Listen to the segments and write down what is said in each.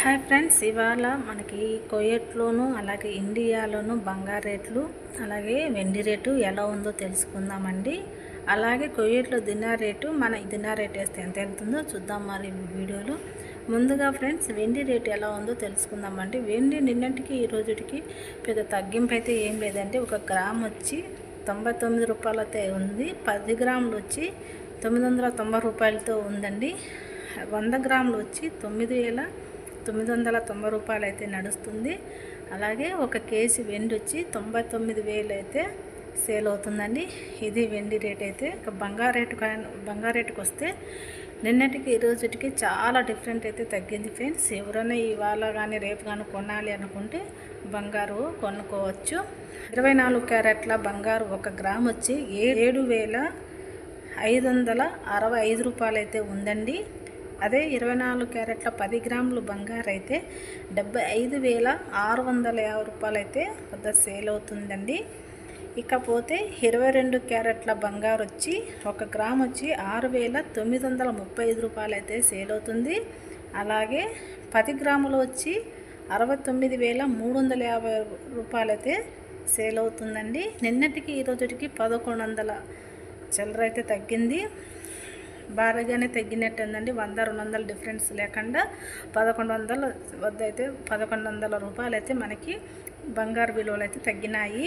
hi friends ఇవాళ మనకి కోయట్లోను అలాగే ఇండియాలోను బంగారు రేట్లు అలాగే వెండి రేటు ఎలా ఉందో తెలుసుకుందామండి అలాగే కోయట్లో దినార్ రేటు మన దినార్ రేట్ వేస్తే ఎంత వెళ్తుందో చూద్దాం మరి ఈ వీడియోలో ముందుగా ఫ్రెండ్స్ వెండి రేటు ఎలా ఉందో తెలుసుకుందామండి వెండి నిన్నటికి ఈ రోజుకి పెద్ద తగ్గింపు అయితే ఏం లేదండి ఒక గ్రామ్ వచ్చి తొంభై తొమ్మిది రూపాయలతో ఉంది పది గ్రాములు వచ్చి తొమ్మిది వందల తొంభై రూపాయలతో ఉందండి వంద గ్రాములు వచ్చి తొమ్మిది వేల తొమ్మిది వందల తొంభై రూపాయలు అయితే నడుస్తుంది అలాగే ఒక కేజీ వెండి వచ్చి తొంభై తొమ్మిది వేలు అయితే సేల్ అవుతుందండి ఇది వెండి రేట్ అయితే ఇక బంగారు రేటు కా- బంగారు రేటుకి వస్తే నిన్నటికి ఈ రోజుకి చాలా డిఫరెంట్ అయితే తగ్గింది ఫ్రెండ్స్ ఎవరైనా ఇవాళ కానీ రేపు కానీ కొనాలి అనుకుంటే బంగారు కొనుక్కోవచ్చు ఇరవై నాలుగు క్యారెట్ల బంగారు ఒక గ్రామ్ వచ్చి ఏ- ఏడు వేల ఐదు వందల అరవై ఐదు రూపాయలు అయితే ఉందండి అదే ఇరవై నాలుగు క్యారెట్ల పది గ్రాములు బంగారు అయితే డెబ్బై ఐదు వేల ఆరు వందల యాభై రూపాయలు అయితే పెద్ద సేల్ అవుతుందండి ఇకపోతే ఇరవై రెండు క్యారెట్ల బంగారు వచ్చి ఒక గ్రామ్ వచ్చి ఆరు వేల తొమ్మిది వందల ముప్పై ఐదు రూపాయలు అయితే సేల్ అవుతుంది అలాగే పది గ్రాములు వచ్చి అరవై తొమ్మిది వేల మూడు వందల యాభై రూపాయలు అయితే సేల్ అవుతుందండి నిన్నటికి ఈ రోజుకి పదకొండు వందల చిల్లర అయితే తగ్గింది భారీగానే తగ్గినట్టు ఉందండి వంద రెండు వందల డిఫరెన్స్ లేకుండా పదకొండు వందల వద్ద అయితే పదకొండు వందల రూపాయలు అయితే మనకి బంగారు విలువలు అయితే తగ్గినాయి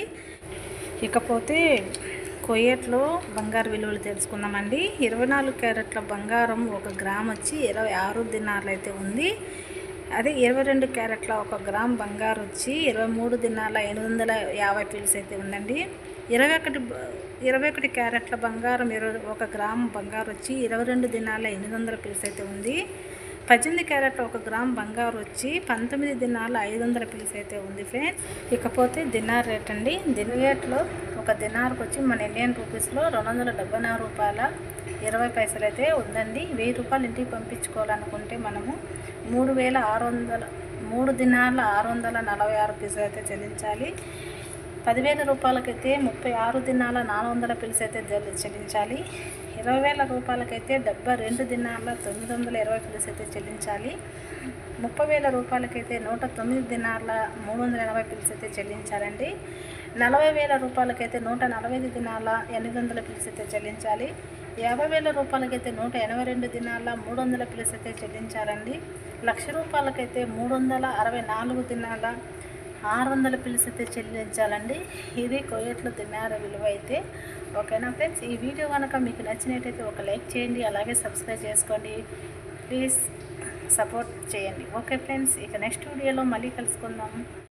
ఇకపోతే కొయ్యట్లో బంగారు విలువలు తెలుసుకుందామండి ఇరవై నాలుగు క్యారెట్ల బంగారం ఒక గ్రామ్ వచ్చి ఇరవై ఆరు దినార్లు అయితే ఉంది అదే ఇరవై రెండు క్యారెట్ల ఒక గ్రామ్ బంగారు వచ్చి ఇరవై మూడు దినాల ఎనిమిది వందల యాభై పీల్స్ అయితే ఉందండి ఇరవై ఒకటి బ- ఇరవై ఒకటి క్యారెట్ల బంగారం ఇరవై ఒక గ్రామ్ బంగారు వచ్చి ఇరవై రెండు దినాల ఎనిమిది వందల పీల్స్ అయితే ఉంది పద్దెనిమిది క్యారెట్ల ఒక గ్రామ్ బంగారు వచ్చి పంతొమ్మిది దినాల ఐదు వందల పీల్స్ అయితే ఉంది ఫ్రెండ్స్ ఇకపోతే దినార్ రేట్ అండి దినార్ రేట్లో ఒక దినార్కి వచ్చి మన ఇండియన్ రూపీస్లో రెండు వందల డెబ్బై నాలుగు రూపాయల ఇరవై పైసలు అయితే ఉందండి వెయ్యి రూపాయలు ఇంటికి పంపించుకోవాలనుకుంటే మనము మూడు వేల ఆరు వందల మూడు దినాల ఆరు వందల నలభై ఆరు పీసులు అయితే చెల్లించాలి పదివేల రూపాయలకైతే ముప్పై ఆరు దినాల నాలుగు వందల పిలుసు అయితే జల్లి- చెల్లించాలి ఇరవై వేల రూపాయలకైతే డెబ్బై రెండు దినాల తొమ్మిది వందల ఇరవై పిలుసు అయితే చెల్లించాలి ముప్పై వేల రూపాయలకైతే నూట తొమ్మిది దినాల మూడు వందల ఎనభై పిలుసు అయితే చెల్లించాలండి నలభై వేల రూపాయలకైతే నూట నలభై ఐదు దినాల ఎనిమిది వందల పిలుసు అయితే చెల్లించాలి యాభై వేల రూపాయలకైతే నూట ఎనభై రెండు దినాల మూడు వందల పిలుసు అయితే చెల్లించాలండి లక్ష రూపాయలకైతే మూడు వందల అరవై నాలుగు దినాల ఆరు వందల పిలుసు అయితే చెల్లించాలండి ఇది కొయ్యట్లో తిన్నార విలువ అయితే ఓకేనా ఫ్రెండ్స్ ఈ వీడియో కనుక మీకు నచ్చినట్టయితే ఒక లైక్ చేయండి అలాగే సబ్స్క్రైబ్ చేసుకోండి ప్లీజ్ సపోర్ట్ చేయండి ఓకే ఫ్రెండ్స్ ఇక నెక్స్ట్ వీడియోలో మళ్ళీ కలుసుకుందాం